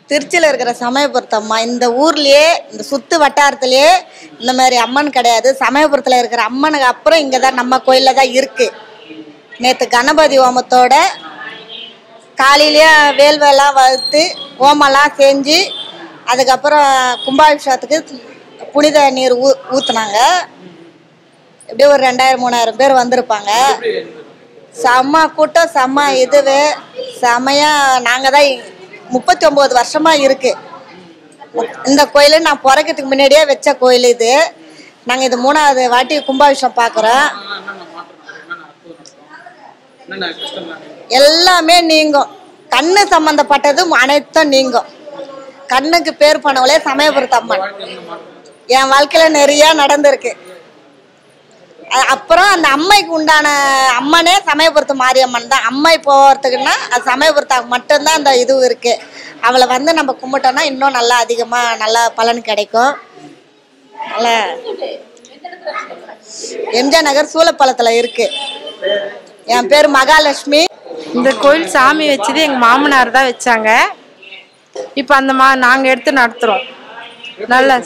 திருச்சியில் இருக்கிற சமயபுரத்து அம்மா இந்த ஊர்லயே இந்த சுத்து வட்டாரத்திலேயே இந்த மாதிரி அம்மன் கிடையாது சமயபுரத்தில் இருக்கிற அம்மனுக்கு அப்புறம் இங்கே தான் நம்ம கோயிலில் தான் இருக்கு நேற்று கணபதி ஹோமத்தோட காலையிலேயே வேல்வெல்லாம் வறுத்து ஹோமெல்லாம் செஞ்சு அதுக்கப்புறம் கும்பாபிஷேகத்துக்கு புனித நீர் ஊ ஊற்றுனாங்க எப்படியும் ஒரு ரெண்டாயிரம் மூணாயிரம் பேர் வந்திருப்பாங்க செம்ம கூட்டம் செம்ம இதுவே செமையா நாங்கள் தான் முப்பத்தி ஒம்பது வருஷமாக இருக்கு இந்த கோயில் நான் பிறக்கிறதுக்கு முன்னாடியே வச்ச கோயில் இது நாங்கள் இது மூணாவது வாட்டி கும்பாபிஷேகம் பார்க்குறோம் என்னென்ன கஷ்டம்லாம் எல்லாமே நீங்கும் கண்ணு சம்மந்தப்பட்டது அனைத்தும் நீங்கும் கண்ணுக்கு பேர் பண்ணவளே சமயபுரத்து அம்மன் என் வாழ்க்கையில நிறைய நடந்திருக்கு அ- அப்புறம் அந்த அம்மைக்கு உண்டான அம்மனே சமயபுரத்து மாரியம்மன் தான் அம்மை போகிறதுக்குன்னா அது சமயபுரத்தாக்கு மட்டும்தான் அந்த இது இருக்கு அவளை வந்து நம்ம கும்பிட்டோம்னா இன்னும் நல்லா அதிகமாக நல்லா பலன் கிடைக்கும் நல்லா எம்ஜிஆர் நகர் சூலப்பாலத்தில் இருக்கு என் பேர் மகாலட்சுமி இந்த கோயில் சாமி வச்சது எங்கள் மாமனார் தான் வச்சாங்க இப்போ அந்த மா நாங்கள் எடுத்து நடத்துகிறோம் நல்லா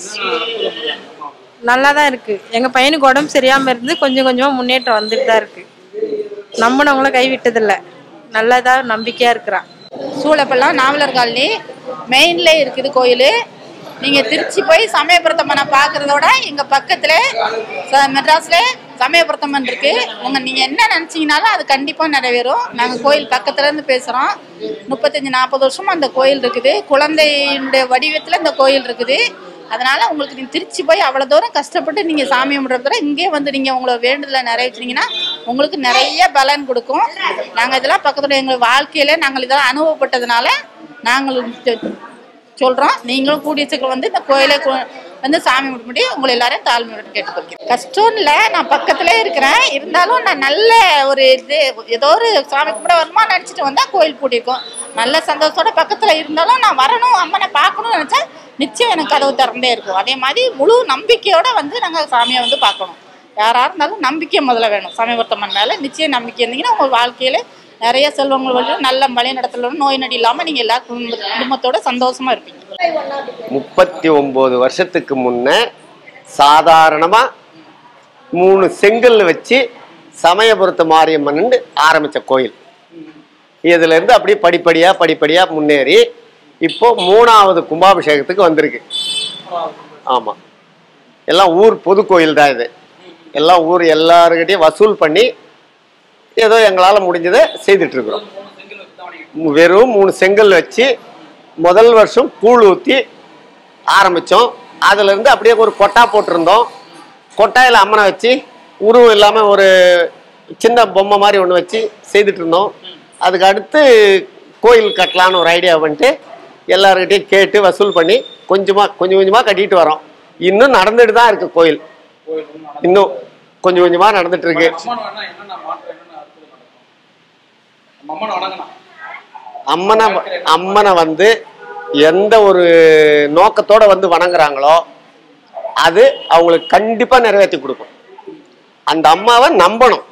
நல்லா தான் இருக்குது எங்கள் பையனுக்கு உடம்பு சரியாமல் இருந்து கொஞ்சம் கொஞ்சமாக முன்னேற்றம் வந்துட்டு தான் இருக்குது நம்பினவங்களும் கைவிட்டதில்லை நல்லதாக நம்பிக்கையாக இருக்கிறான் சூளப்பள்ளம் நாவலர் காலனி மெயின்ல இருக்குது கோயில் நீங்கள் திருச்சி போய் சமயபுரத்தம்மனை பார்க்குறதோட எங்கள் பக்கத்தில் மெட்ராஸில் சமயபுரத்தம்மன் இருக்கு உங்கள் நீங்கள் என்ன நினச்சிங்கனாலும் அது கண்டிப்பாக நிறைவேறும் நாங்கள் கோயில் பக்கத்துலேருந்து பேசுகிறோம் முப்பத்தஞ்சு நாற்பது வருஷமா அந்த கோயில் இருக்குது குழந்தையினுடைய வடிவத்தில் இந்த கோயில் இருக்குது அதனால உங்களுக்கு நீங்க திருச்சி போய் அவ்வளோ தூரம் கஷ்டப்பட்டு நீங்க சாமி கும்பிட்றத இங்கே வந்து நீங்க உங்களோட வேண்டுதலை நிறைவேற்றினீங்கன்னா உங்களுக்கு நிறைய பலன் கொடுக்கும் நாங்க இதெல்லாம் பக்கத்துல எங்க வாழ்க்கையில நாங்கள் இதெல்லாம் அனுபவப்பட்டதுனால நாங்கள் தெ- சொல்றோம் நீங்களும் கூடிய சீக்கிரம் வந்து இந்த கோயிலை கு- வந்து சாமி கும்பிட்டு உங்களை எல்லாரையும் தாழ்மையோட கேட்டுக்கொள்கிறேன் கஷ்டம் இல்லை நான் பக்கத்திலே இருக்கிறேன் இருந்தாலும் நான் நல்ல ஒரு இது ஏதோ ஒரு சாமி கும்பிட வருமா நினச்சிட்டு வந்தா கோயில் பூட்டியிருக்கோம் நல்ல சந்தோஷத்தோட பக்கத்தில் இருந்தாலும் நான் வரணும் அம்மனை பார்க்கணும்னு நினச்சா நிச்சயம் எனக்கு கதவு திறந்தே இருக்கும் அதே மாதிரி முழு நம்பிக்கையோட வந்து நாங்கள் சாமியை வந்து பார்க்கணும் யாராக இருந்தாலும் நம்பிக்கை முதல்ல வேணும் சமயபுரத்தம்மன் மேலே நிச்சயம் நம்பிக்கை இருந்தீங்கன்னா உங்கள் வாழ்க்கையில் நிறைய செல்வங்கள் வழியும் நல்ல வழி நடத்தலும் நோய் நொடி இல்லாமல் நீங்கள் எல்லா குடும்ப குடும்பத்தோட சந்தோஷமா இருப்பீங்க முப்பத்தி ஒம்பது வருஷத்துக்கு முன்ன சாதாரணமாக மூணு செங்கல் வச்சு சமயபுரத்து மாரியம்மன் ஆரம்பித்த கோயில் இதுலேருந்து அப்படியே படிப்படியாக படிப்படியாக முன்னேறி இப்போ மூணாவது கும்பாபிஷேகத்துக்கு வந்திருக்கு ஆமாம் எல்லாம் ஊர் பொது கோயில் தான் இது எல்லாம் ஊர் எல்லாருக்கிட்டையும் வசூல் பண்ணி ஏதோ எங்களால் முடிஞ்சதை செய்துட்ருக்குறோம் வெறும் மூணு செங்கல் வச்சு முதல் வருஷம் கூழ் ஊற்றி ஆரம்பித்தோம் அதுலேருந்து அப்படியே ஒரு கொட்டா போட்டிருந்தோம் கொட்டாயில் அம்மனை வச்சு உருவம் இல்லாமல் ஒரு சின்ன பொம்மை மாதிரி ஒன்று வச்சு செய்துட்டு இருந்தோம் அதுக்கு அடுத்து கோயில் கட்டலான்னு ஒரு ஐடியா பண்ணிட்டு எல்லாருக்கிட்டையும் கேட்டு வசூல் பண்ணி கொஞ்சமாக கொஞ்சம் கொஞ்சமாக கட்டிட்டு வரோம் இன்னும் நடந்துட்டு தான் இருக்குது கோயில் இன்னும் கொஞ்சம் கொஞ்சமாக நடந்துட்டு இருக்கு அம்மன் வேணா என்னென்ன மாற்றம் என்னென்ன அற்புதம் நடக்கும் நம்ம அம்மனை வணங்கலாம் அம்மனை அம்மனை வந்து எந்த ஒரு நோக்கத்தோட வந்து வணங்குறாங்களோ அது அவங்களுக்கு கண்டிப்பா நிறைவேற்றி கொடுக்கும் அந்த அம்மாவை நம்பணும்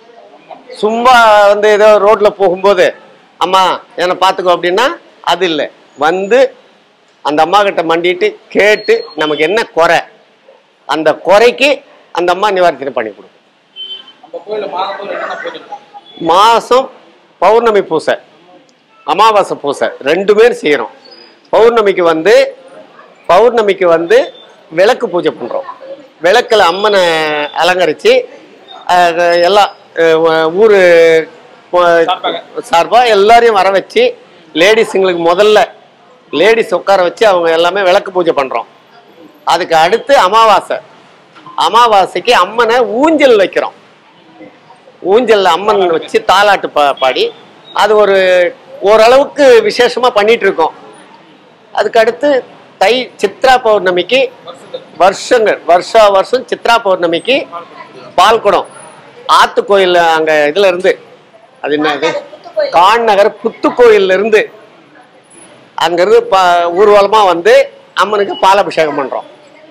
சும்மா வந்து ஏதோ ரோட்ல போகும்போது அம்மா என்னை பார்த்துக்கோ அப்படின்னா அது இல்லை வந்து அந்த அம்மா கிட்ட மண்டிட்டு கேட்டு நமக்கு என்ன குறை அந்த குறைக்கு அந்த அம்மா நிவர்த்தனை பண்ணி கொடுக்கும் நம்ம கோயில்ல மாதத்தோடு என்னென்ன பூஜை நடக்கும்? மாதம் பௌர்ணமி பூசை அமாவாசை பூசை ரெண்டுமே செய்கிறோம் பௌர்ணமிக்கு வந்து பௌர்ணமிக்கு வந்து விளக்கு பூஜை பண்ணுறோம் விளக்கில் அம்மனை அலங்கரித்து எல்லாம் அஹ், ஊர் சார்பாக எல்லாரையும் வர வச்சு லேடிஸுங்களுக்கு முதல்ல லேடிஸ் உட்கார வச்சு அவங்க எல்லாமே விளக்கு பூஜை பண்ணுறோம் அதுக்கு அடுத்து அமாவாசை அமாவாசைக்கு அம்மனை ஊஞ்சல் வைக்கிறோம் ஊஞ்சல்ல அம்மன் வச்சு தாலாட்டு பா பாடி அது ஒரு ஓரளவுக்கு விசேஷமா பண்ணிட்டு இருக்கோம் அதுக்கு அடுத்து தை சித்ரா பௌர்ணமிக்கு வருஷங்கள் வருஷா வருஷம் சித்ரா பௌர்ணமிக்கு பால்குடம் ஆத்து கோயில் அங்க இதுல இருந்து அது என்னது கான் நகர் புத்து கோயில்ல இருந்து அங்கிருந்து ப ஊர்வலமா வந்து அம்மனுக்கு பாலாபிஷேகம் பண்றோம்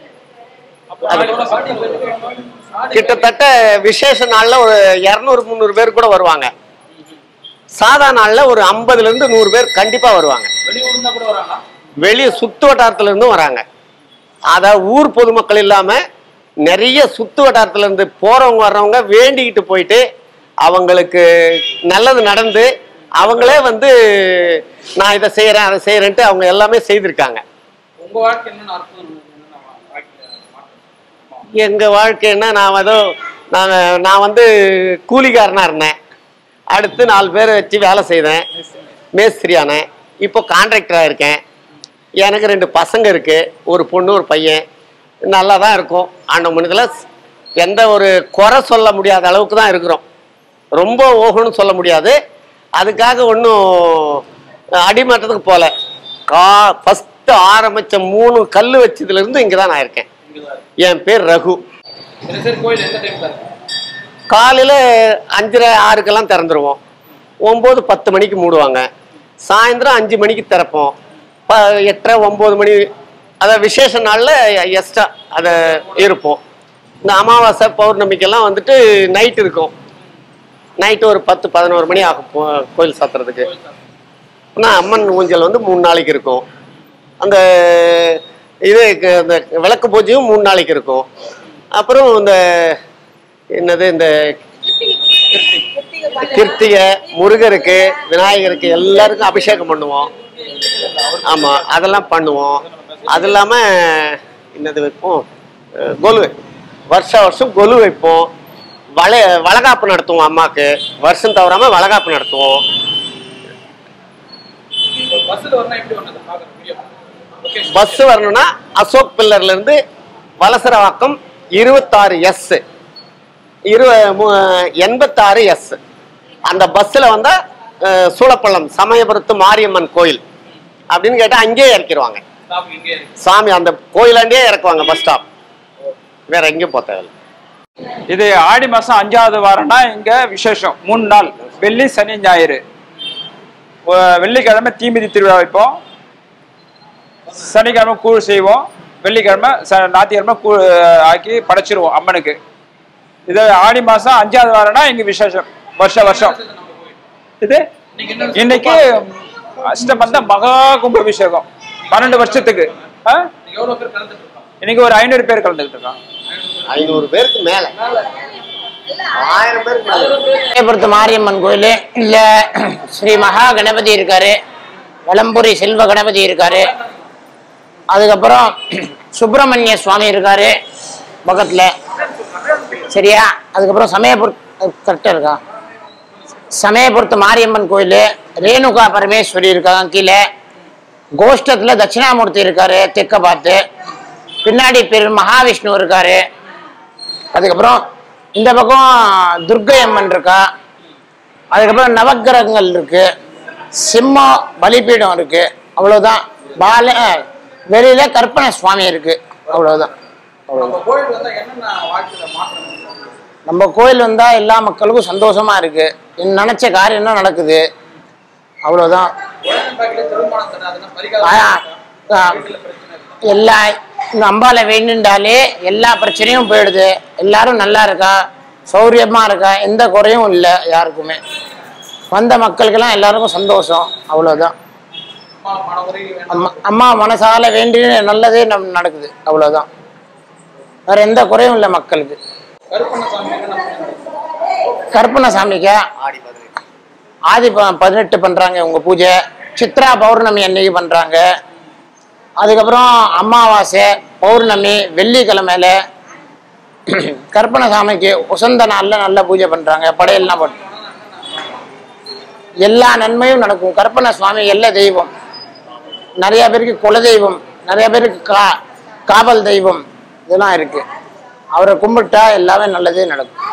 கிட்டத்தட்ட விசேஷ நாள்ல ஒரு இரநூறு முந்நூறு பேர் கூட வருவாங்க சாதா நாள்ல ஒரு ஐம்பதுல இருந்து நூறு பேர் கண்டிப்பா வருவாங்க வெளியூர் இருந்தா கூட வராங்களா வெளியே சுத்து வட்டாரத்துல இருந்தும் வராங்க அதாவது ஊர் பொதுமக்கள் இல்லாம நிறைய சுத்து வட்டாரத்துல இருந்து போறவங்க வர்றவங்க வேண்டிக்கிட்டு போயிட்டு அவங்களுக்கு நல்லது நடந்து அவங்களே வந்து நான் இதை செய்யறேன் அதை செய்யறேன்ட்டு அவங்க எல்லாமே செய்திருக்காங்க உங்க வாழ்க்கை என்னென்ன அற்புதம் என்னென்ன வாழ்க்கையில மாற்றம் எங்க வாழ்க்கைன்னா நான் ஏதோ நான் நான் வந்து கூலிக்காரனா இருந்தேன் அடுத்து நாலு பேரை வச்சு வேலை செய்தேன் மேஸ்திரியானேன் இப்போ கான்ட்ராக்டராக இருக்கேன் எனக்கு ரெண்டு பசங்க இருக்கு ஒரு பொண்ணு ஒரு பையன் நல்லா தான் இருக்கும் ஆண்ட மனிதில் எந்த ஒரு குறை சொல்ல முடியாத அளவுக்கு தான் இருக்கிறோம் ரொம்ப ஓகணும்னு சொல்ல முடியாது அதுக்காக ஒன்றும் அடிமட்டத்துக்கு போகல கா ஃபஸ்ட்டு ஆரம்பித்த மூணு கல் வச்சதுலேருந்து இங்கே தான் நான் இருக்கேன் இங்கதான் இருக்கு. என் பேர் ரகு தினசரி கோயில் எந்த டைம்ல இருக்கு காலையில் அஞ்சரை ஆறுக்கெல்லாம் திறந்துருவோம் ஒம்பது பத்து மணிக்கு மூடுவாங்க சாயந்தரம் அஞ்சு மணிக்கு திறப்போம் ப எட்டரை ஒம்பது மணி அதாவது விசேஷ நாளில் எக்ஸ்ட்ரா அதை இருப்போம் இந்த அமாவாசை பௌர்ணமிக்கெல்லாம் வந்துட்டு நைட் இருக்கும் நைட்டு ஒரு பத்து பதினோரு மணி ஆகும் போ- கோயில் சாத்துறதுக்கு ஆனால் அம்மன் ஊஞ்சல் வந்து மூணு நாளைக்கு இருக்கும் அந்த இது க- இந்த விளக்கு பூஜையும் மூணு நாளைக்கு இருக்கும் அப்புறம் இந்த என்னது இந்த கிருத்திகை முருகருக்கு விநாயகருக்கு எல்லாருக்கும் அபிஷேகம் பண்ணுவோம் ஆமாம் அதெல்லாம் பண்ணுவோம் அது இல்லாமல் என்னது வைப்போம் அஹ் கொலு வருஷ வருஷம் கொலு வைப்போம் வள வளகாப்பு நடத்துவோம் அம்மாவுக்கு வருஷம் தவறாமல் வளகாப்பு நடத்துவோம் பஸ்ல வரணும் எப்படி வரணும் பாக்குறேன் வீடியோ ஓகே பஸ் வரணும்னா அசோக் பில்லர்ல இருந்து வலசரவாக்கம் இருபத்தாறு எஸ் இரு மு- எண்பத்தாறு எஸ் அந்த பஸ்ஸில் வந்தால் சூளப்பள்ளம் சமயபுரத்து மாரியம்மன் கோயில் அப்படின்னு கேட்டால் அங்கேயே இறக்கிடுவாங்க ஸ்டாப் இங்கே இருக்கு சாமி அந்த கோயிலாண்டே இறக்குவாங்க பஸ் ஸ்டாப் வேற எங்கேயும் போக தேவையில்ல இது ஆடி மாசம் அஞ்சாவது வாரம்னா இங்க விசேஷம் மூணு நாள் வெள்ளி சனி ஞாயிறு ஒ- வெள்ளிக்கிழமை தீமிதி திருவிழா வைப்போம் சனிக்கிழமை கூழ் செய்வோம் வெள்ளிக்கிழமை ச ஞாயிற்றுக்கிழமை கூழ் ஆக்கி படைச்சிருவோம் அம்மனுக்கு இது ஆடி மாசம் அஞ்சாவது வாரம்னா இங்க விசேஷம் வருஷ வருஷம் இது இன்னைக்கு அஷ்டபந்த மகா கும்பாபிஷேகம் பன்னெண்டு வருஷத்துக்கு ஆ? நீங்க எவ்வளவு பேர் கலந்துட்டு இருக்கோம் இன்னைக்கு ஒரு ஐநூறு பேர் கலந்துக்கிட்டு இருக்காங்க ஐநூறு பேருக்கு மேலே ஆயிரம் பேருக்கு மேலே விஜயபுரத்து மாரியம்மன் கோயில் இல்ல ஸ்ரீ மகா கணபதி இருக்காரு வலம்புரி செல்வ கணபதி இருக்காரு அதுக்கப்புறம் சுப்பிரமணிய சுவாமி இருக்காரு பக்கத்துல சரியா அதுக்கப்புறம் சமயபுரத்து கரெக்டாக இருக்கா சமயபுரத்து மாரியம்மன் கோயில் ரேணுகா பரமேஸ்வரி இருக்காங்க கீழே கோஷ்டத்தில் தட்சிணாமூர்த்தி இருக்காரு தெற்க பார்த்து பின்னாடி பெரு மகாவிஷ்ணு இருக்காரு அதுக்கப்புறம் இந்த பக்கம் துர்க்கை அம்மன் இருக்கா அதுக்கப்புறம் நவக்கிரகங்கள் இருக்கு சிம்மம் பலிபீடம் இருக்கு அவ்வளவுதான் பால வெளியில கற்பனை சுவாமி இருக்கு அவ்வளவுதான் நம்ம கோயில் வந்தா என்னென்ன வாழ்க்கையில மாற்றம் நம்ம கோயில் வந்தா எல்லா மக்களுக்கும் சந்தோஷமா இருக்கு நினைச்ச காரியம் தான் நடக்குது அவ்வளவுதான் குழந்தை பாக்கில திருமணம் தடை அதெல்லாம் ஆ, பரிகாரம் ஆ, வீட்டுல பிரச்சனை இருக்கு எல்லா இந்த அம்பால வேண்டுண்டாலே எல்லா பிரச்சனையும் போயிடுது எல்லாரும் நல்லா இருக்கா சௌரியமா இருக்கா எந்த குறையும் இல்லை யாருக்குமே வந்த மக்களுக்கெல்லாம் எல்லாருக்கும் சந்தோஷம் அவ்வளவுதான் அம்மா மன உதவி வேணும் அம்மா அம்மா மனசால வேண்டி நல்லதே நம் நடக்குது அவ்வளவுதான் வேற எந்த குறையும் இல்லை மக்களுக்கு கருப்பண்ணசாமி என்னென்ன பண்ணுங்க கற்பனை சாமிக்கா ஆடி பதினெட்டு ஆதி ப- பதினெட்டு பண்றாங்க உங்க பூஜை சித்ரா பௌர்ணமி அன்னைக்கு பண்றாங்க அதுக்கப்புறம் அமாவாசை பௌர்ணமி வெள்ளிக்கிழமையில கற்பனை சாமிக்கு உசந்த நாள்ல நல்ல பூஜை பண்றாங்க படையல்லாம் போட்டு எல்லா நன்மையும் நடக்கும் கற்பனை சுவாமி எல்லா தெய்வம் நிறைய பேருக்கு குலதெய்வம் நிறைய பேருக்கு கா காவல் தெய்வம் இதெல்லாம் இருக்கு அவரை கும்பிட்டா எல்லாமே நல்லதே நடக்கும்